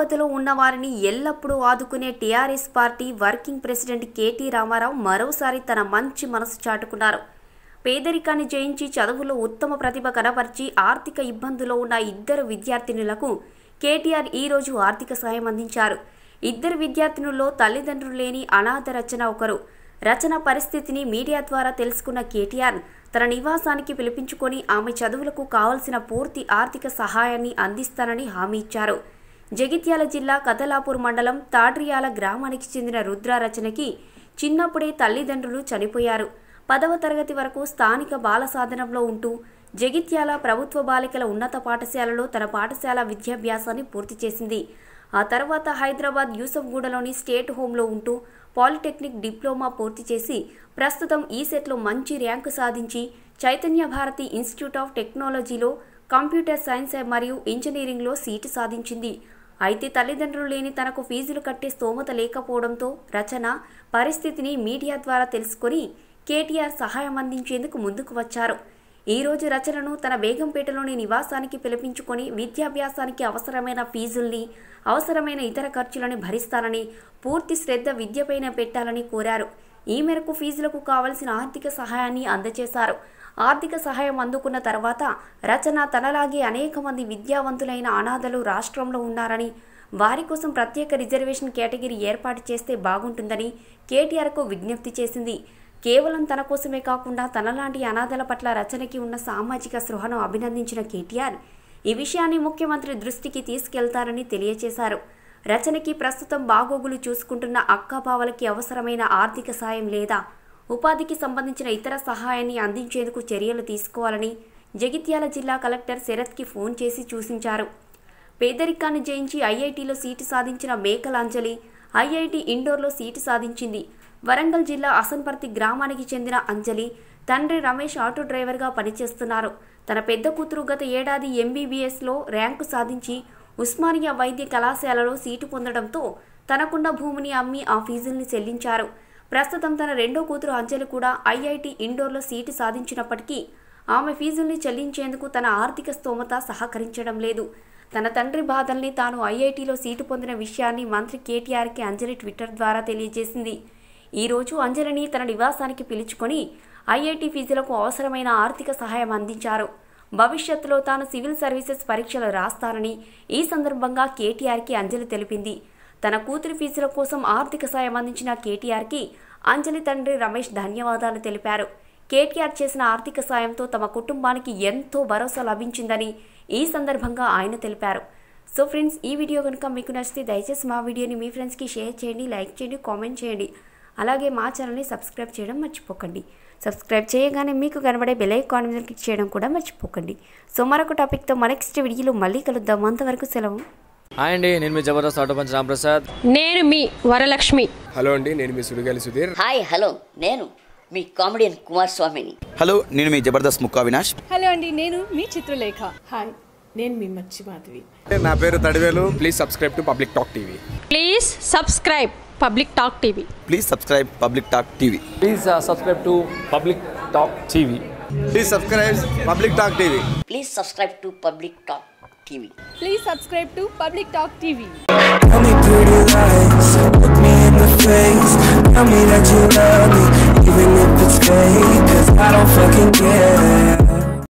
ఆపదలో ఉన్న వారిని ఎల్లప్పుడూ ఆదుకునే TRS party working president KT Ramarao మరోసారి తన మంచి మనసు చాటుకున్నారు పేదరికాన్ని జయించి చదువులో ఉత్తమ ప్రతిభ కనపరిచి ఆర్థిక ఇబ్బందులో ఉన్న ఇద్దరు విద్యార్థినులకు కేటీఆర్ ఈరోజు ఆర్థిక సాయం అందించారు ఇద్దరు విద్యార్థినుల్లో తల్లిదండ్రులు లేని అనాథ రచన ఒకరు రచన పరిస్థితిని మీడియా ద్వారా తెలుసుకున్న కేటీఆర్ తన నివాసానికి పిలిపించుకొని ఆమె చదువులకు కావలసిన పూర్తి ఆర్థిక సహాయాన్ని అందిస్తానని హామీ ఇచ్చారు జగిత్యాల జిల్లా కదలాపూర్ మండలం తాడ్రియాల గ్రామానికి చెందిన రుద్ర రచనకి చిన్నప్పుడే తల్లిదండ్రులు చనిపోయారు పదవ తరగతి వరకు స్థానిక బాల సాధనంలో ఉంటూ జగిత్యాల ప్రభుత్వ బాలికల ఉన్నత పాఠశాలలో తన పాఠశాల విద్యాభ్యాసాన్ని పూర్తి చేసింది ఆ తర్వాత హైదరాబాద్ యూసఫ్గూడలోని స్టేట్ హోంలో ఉంటూ పాలిటెక్నిక్ డిప్లొమా పూర్తి చేసి ప్రస్తుతం ఈ సెట్లో మంచి ర్యాంకు సాధించి చైతన్య భారతి ఇన్స్టిట్యూట్ ఆఫ్ టెక్నాలజీలో కంప్యూటర్ సైన్స్ మరియు ఇంజనీరింగ్లో సీటు సాధించింది అయితే తల్లిదండ్రులు లేని తనకు ఫీజులు కట్టే స్తోమత లేకపోవడంతో రచన పరిస్థితిని మీడియా ద్వారా తెలుసుకొని కేటీఆర్ సహాయం అందించేందుకు ముందుకు వచ్చారు ఈ రోజు రచనను తన బేగంపేటలోని నివాసానికి పిలిపించుకొని విద్యాభ్యాసానికి అవసరమైన ఫీజుల్ని అవసరమైన ఇతర ఖర్చులను భరిస్తానని పూర్తి శ్రద్ధ విద్యపైన పెట్టాలని కోరారు ఈ మేరకు ఫీజులకు కావలసిన ఆర్థిక సహాయాన్ని అందజేశారు ఆర్థిక సహాయం అందుకున్న తర్వాత రచన తనలాగే అనేక మంది విద్యావంతులైన అనాథలు రాష్ట్రంలో ఉన్నారని వారి కోసం ప్రత్యేక రిజర్వేషన్ కేటగిరీ ఏర్పాటు చేస్తే బాగుంటుందని కేటీఆర్కు విజ్ఞప్తి చేసింది కేవలం తన కోసమే కాకుండా తనలాంటి అనాథల పట్ల రచనకి ఉన్న సామాజిక స్పృహను అభినందించిన కేటీఆర్ ఈ విషయాన్ని ముఖ్యమంత్రి దృష్టికి తీసుకెళ్తారని తెలియజేశారు రచనకి ప్రస్తుతం బాగోగులు చూసుకుంటున్న అక్కాబావలకి అవసరమైన ఆర్థిక సాయం లేదా ఉపాధికి సంబంధించిన ఇతర సహాయాన్ని అందించేందుకు చర్యలు తీసుకోవాలని జగిత్యాల జిల్లా కలెక్టర్ శరత్కి ఫోన్ చేసి సూచించారు పేదరికాన్ని జయించి ఐఐటీలో సీటు సాధించిన మేకల అంజలి ఐఐటి ఇండోర్లో సీటు సాధించింది వరంగల్ జిల్లా అసన్పర్తి గ్రామానికి చెందిన అంజలి తండ్రి రమేష్ ఆటో డ్రైవర్గా పనిచేస్తున్నారు తన పెద్ద కూతురు గత ఏడాది ఎంబీబీఎస్లో ర్యాంకు సాధించి ఉస్మానియా వైద్య కళాశాలలో సీటు పొందడంతో తనకున్న భూమిని అమ్మి ఆ ఫీజుల్ని చెల్లించారు ప్రస్తుతం తన రెండో కూతురు అంజలి కూడా ఐఐటి ఇండోర్లో సీటు సాధించినప్పటికీ ఆమె ఫీజుల్ని చెల్లించేందుకు తన ఆర్థిక స్తోమత సహకరించడం లేదు తన తండ్రి బాధల్ని తాను ఐఐటిలో సీటు పొందిన విషయాన్ని మంత్రి కేటీఆర్కి అంజలి ట్విట్టర్ ద్వారా తెలియజేసింది ఈ రోజు అంజలిని తన నివాసానికి పిలుచుకొని ఐఐటి ఫీజులకు అవసరమైన ఆర్థిక సహాయం అందించారు భవిష్యత్తులో తాను సివిల్ సర్వీసెస్ పరీక్షలు రాస్తానని ఈ సందర్భంగా కేటీఆర్కి అంజలి తెలిపింది తన కూతురి ఫీజుల కోసం ఆర్థిక సాయం అందించిన కేటీఆర్కి అంజలి తండ్రి రమేష్ ధన్యవాదాలు తెలిపారు కేటీఆర్ చేసిన ఆర్థిక సాయంతో తమ కుటుంబానికి ఎంతో భరోసా లభించిందని ఈ సందర్భంగా ఆయన తెలిపారు సో ఫ్రెండ్స్ ఈ వీడియో కనుక మీకు నచ్చితే దయచేసి మా వీడియోని మీ ఫ్రెండ్స్కి షేర్ చేయండి లైక్ చేయండి కామెంట్ చేయండి అలాగే మా ఛానల్ని సబ్స్క్రైబ్ చేయడం మర్చిపోకండి సబ్స్క్రైబ్ చేయగానే మీకు కనబడే బెల్ ఐకాన్ మీద క్లిక్ చేయడం కూడా మర్చిపోకండి సో మరొక టాపిక్తో మన నెక్స్ట్ వీడియోలో మళ్ళీ కలుద్దాం అంతవరకు సెలవు హాయ్ అండి నేను మీ జబర్దస్త్ ఆటో పంచ్ రాంప్రసాద్ నేను మీ వరలక్ష్మి హలో అండి నేను మీ సుడిగాలి సుధీర్ హాయ్ హలో నేను మీ కామెడియన్ కుమార్ స్వామిని హలో నేను మీ జబర్దస్త్ ముక్కా వినాష్ హలో అండి నేను మీ చిత్రలేఖ హాయ్ నేను మీ మచ్చి మాధవి నా పేరు Thadivelu please subscribe to public talk TV please subscribe public talk TV please subscribe public talk TV please subscribe to public talk TV please subscribe public talk TV please subscribe to public talk TV please subscribe to public talk TV Tell me pretty lies, look me in the face Tell me that you love me, even if it's fake Cause I don't fucking care